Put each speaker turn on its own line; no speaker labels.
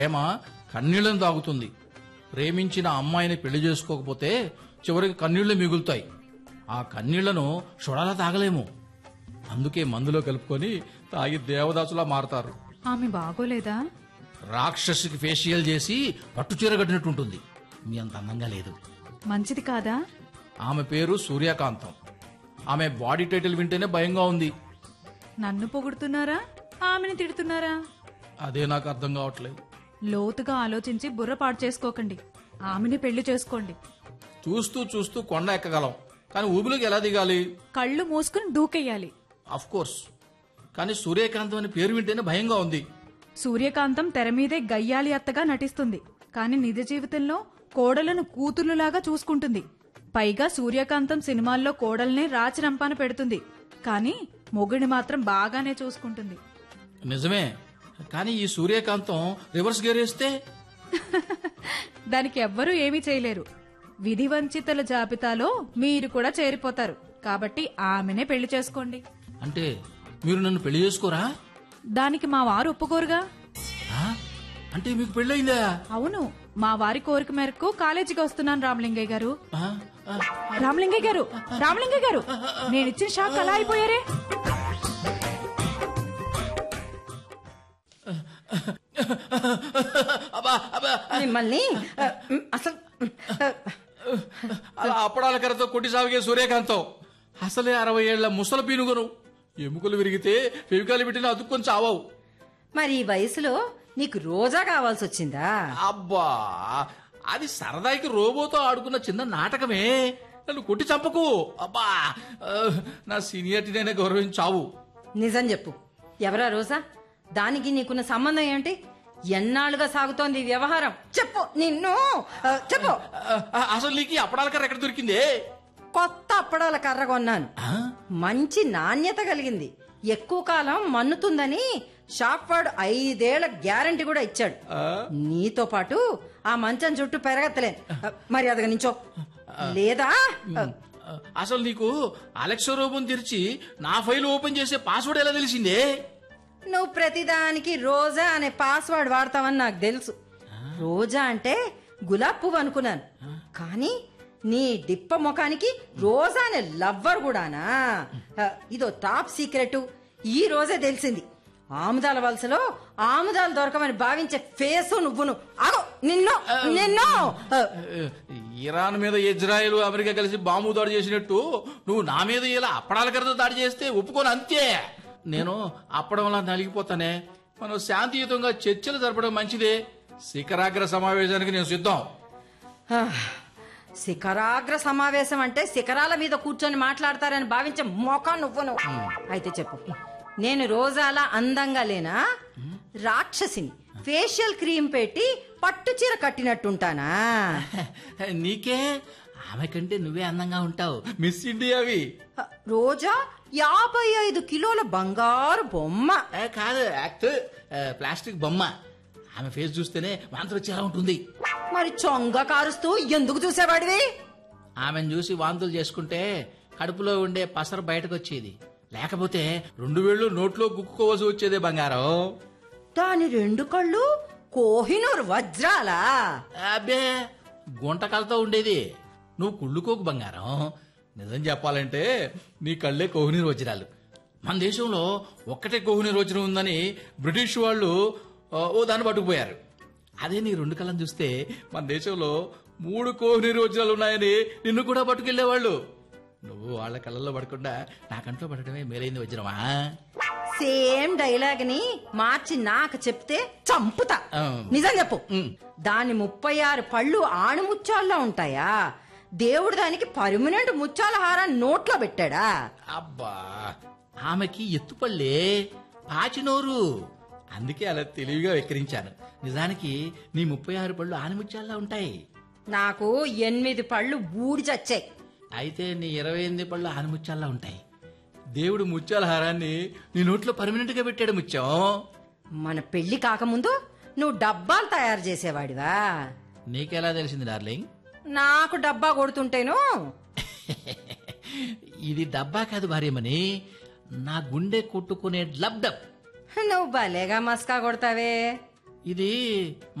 ప్రేమ కన్నీళ్లను తాగుతుంది ప్రేమించిన అమ్మాయిని పెళ్లి చేసుకోకపోతే చివరికి కన్నీళ్లు మిగులుతాయి ఆ కన్నీళ్లను చూడాలా తాగలేము అందుకే మందులో కలుపుకొని తాగి దేవదాసులా మారతారు
ఆమె బాగోలేదా
రాక్షసికి ఫేషియల్ చేసి పట్టుచీర కట్టినట్టుంటుంది మీ అంత అందంగా లేదు
మంచిది కాదా
ఆమె పేరు సూర్యకాంతం ఆమె బాడీ టైటిల్ వింటేనే భయంగా ఉంది
నన్ను పొగుడుతున్నారా ఆమెను తిడుతున్నారా
అదే నాకు అర్థం కావట్లేదు
లోతుగా ఆలోచించి బుర్ర పాడు చేసుకోకండి ఆమెని పెళ్లి చేసుకోండి
చూస్తూ చూస్తూ కొండ ఎక్కగలం కానీ ఊబిలోకి ఎలా దిగాలి
కళ్ళు మూసుకుని దూకెయ్యాలి
అఫ్ కోర్స్ కానీ సూర్యకాంతం అనే పేరు వింటేనే భయంగా ఉంది
సూర్యకాంతం తెర మీదే గయ్యాలి అత్తగా నటిస్తుంది కానీ నిజ జీవితంలో కోడలను కూతుర్లులాగా చూసుకుంటుంది పైగా సూర్యకాంతం సినిమాల్లో కోడల్నే రాచి రంపాన పెడుతుంది కానీ మొగుడిని మాత్రం బాగానే చూసుకుంటుంది
నిజమే కానీ ఈ సూర్యకాంతం రివర్స్ గేర్ వేస్తే
దానికి ఎవ్వరూ ఏమీ చేయలేరు విధి వంచితుల జాబితాలో మీరు కూడా చేరిపోతారు కాబట్టి ఆమెనే పెళ్లి చేసుకోండి
అంటే మీరు నన్ను పెళ్లి చేసుకోరా
దానికి మా వారు ఒప్పుకోరుగా
ఆ? అంటే మీకు పెళ్ళయిందా
అవును మా వారి కోరిక మేరకు కాలేజీకి వస్తున్నాను రామలింగయ్య గారు
ఆ? ఆ?
రామలింగయ్య గారు రామలింగయ్య గారు నేను ఇచ్చిన షాక్ అలా అయిపోయారే
అబ్బా అబ్బా
మిమ్మల్ని ఆ, మ్, అసలు మ్, ఆ,
అలా అప్పడాల కర్రతో కొట్టి సాగే సూర్యకాంతం అసలే అరవై ఏళ్ల ముసల పీనుగను ఎముకలు విరిగితే ఫెవికాలు పెట్టిన అతుక్కొని చావవు
మరి ఈ వయసులో నీకు రోజా కావాల్సి వచ్చిందా
అబ్బా అది సరదాకి రోబోతో ఆడుకున్న చిన్న నాటకమే నన్ను కొట్టి చంపకు అబ్బా ఆ, నా సీనియారిటీనే గౌరవించావు
నిజం చెప్పు ఎవరా రోజా దానికి నీకున్న సంబంధం ఏంటి ఎన్నాళ్ళుగా సాగుతోంది ఈ వ్యవహారం చెప్పు నిన్ను ఆ, చెప్పు
ఆ, అసలు నీకు ఈ అప్పడాల కర్ర ఎక్కడ దొరికిందే
కొత్త అప్పడాల కర్ర కొన్నాను
ఆ?
మంచి నాణ్యత కలిగింది ఎక్కువ కాలం మన్నుతుందని షాప్ వాడు ఐదేళ్ల గ్యారంటీ కూడా ఇచ్చాడు
ఆ?
నీతో పాటు ఆ మంచం చుట్టూ పెరగత్తలేను మరి అదగ నించో లేదా
ఆ, అసలు నీకు అలెక్సా రూపం తెరిచి నా ఫైల్ ఓపెన్ చేసే పాస్వర్డ్ ఎలా తెలిసిందే
నువ్వు ప్రతిదానికి రోజా అనే పాస్వర్డ్ వాడతావని నాకు తెలుసు రోజా అంటే గులాబ్ పువ్వు అనుకున్నాను కానీ నీ డిప్ప ముఖానికి రోజా అనే లవ్వర్ కూడానా ఆ, ఇదో టాప్ సీక్రెట్ ఈ రోజే తెలిసింది ఆముదాల వలసలో ఆముదాలు దొరకమని భావించే ఫేసు నువ్వును ఆగో నిన్ను నిన్ను ఆ,
ఇరాన్ మీద ఇజ్రాయెల్ అమెరికా కలిసి బాంబు దాడి చేసినట్టు నువ్వు నా మీద ఇలా అప్పడాల కర్రతో దాడి చేస్తే ఒప్పుకోను అంతే నేను అప్పడంలా నలిగిపోతానే మనం శాంతియుతంగా చర్చలు జరపడం మంచిదే శిఖరాగ్ర సమావేశానికి నేను సిద్ధం
ఆ, శిఖరాగ్ర సమావేశం అంటే శిఖరాల మీద కూర్చొని మాట్లాడతారని భావించే మొఖం నువ్వును అయితే చెప్పు నేను రోజాలా అందంగా లేనా రాక్షసిని ఫేషియల్ క్రీమ్ పెట్టి పట్టు చీర కట్టినట్టుంటానా
నీకే ఆమె కంటే నువ్వే అందంగా ఉంటావు మిస్ ఇండియావి
ఆ, రోజా యాభై ఐదు కిలోల బంగారు బొమ్మ
ఏ, కాదు యాక్ట్ ఏ, ప్లాస్టిక్ బొమ్మ ఆమె ఫేస్ చూస్తేనే వాంతి వచ్చేలా ఉంటుంది
మరి చొంగ కారుస్తూ ఎందుకు చూసేవాడివి
ఆమెను చూసి వాంతులు చేసుకుంటే కడుపులో ఉండే పసరు బయటకు వచ్చేది లేకపోతే రెండు వేళ్ళు నోట్లో గుక్కుకోవలసి వచ్చేదే బంగారం
దాని రెండు కళ్ళు కోహినూరు వజ్రాలా
అబ్బే గుంటకలతో ఉండేది నువ్వు కుళ్ళుకోకు బంగారం నిజం చెప్పాలంటే నీ కళ్ళే కోహినీరు వజ్రాలు మన దేశంలో ఒక్కటే కోహినీరు వజ్రం ఉందని బ్రిటిష్ వాళ్ళు ఆ, ఓ దాన్ని పట్టుకుపోయారు అదే నీ రెండు కళ్ళని చూస్తే మన దేశంలో మూడు కోహినీరు వజ్రాలు ఉన్నాయని నిన్ను కూడా పట్టుకెళ్లేవాళ్ళు నువ్వు వాళ్ళ కళ్ళల్లో పడకుండా నా కంట్లో పడటమే మేలైంది వజ్రమా
సేమ్ డైలాగ్ ని మార్చి నాకు చెప్తే చంపుతా
ఆ.
నిజం చెప్పు
ఉమ్.
దాని ముప్పై ఆరు పళ్ళు ఆణిముత్యాల్లో ఉంటాయా దేవుడు దానికి పర్మనెంట్ ముత్యాల హారాన్ని నోట్లో పెట్టాడా
అబ్బా ఆమెకి ఎత్తుపల్లే పాచినోరు అందుకే అలా తెలివిగా వెక్కిరించాను నిజానికి నీ ముప్పై ఆరు పళ్ళు ఆనిముత్యాల్లా ఉంటాయి
నాకు ఎనిమిది పళ్ళు బూడి చచ్చాయి
అయితే నీ ఇరవై ఎనిమిది పళ్ళు ఆనిముత్యాల్లా ఉంటాయి దేవుడు ముత్యాల హారాన్ని నీ నోట్లో పర్మనెంట్ గా పెట్టాడు ముత్యం
మన పెళ్లి కాకముందు నువ్వు డబ్బాలు తయారు చేసేవాడివా
నీకెలా తెలిసింది డార్లింగ్
నాకు డబ్బా కొడుతుంటేను
ఇది డబ్బా కాదు భార్యమని నా గుండె కొట్టుకునే లబ్ డబ్
నువ్వు భలేగా మస్కా కొడతావే
ఇది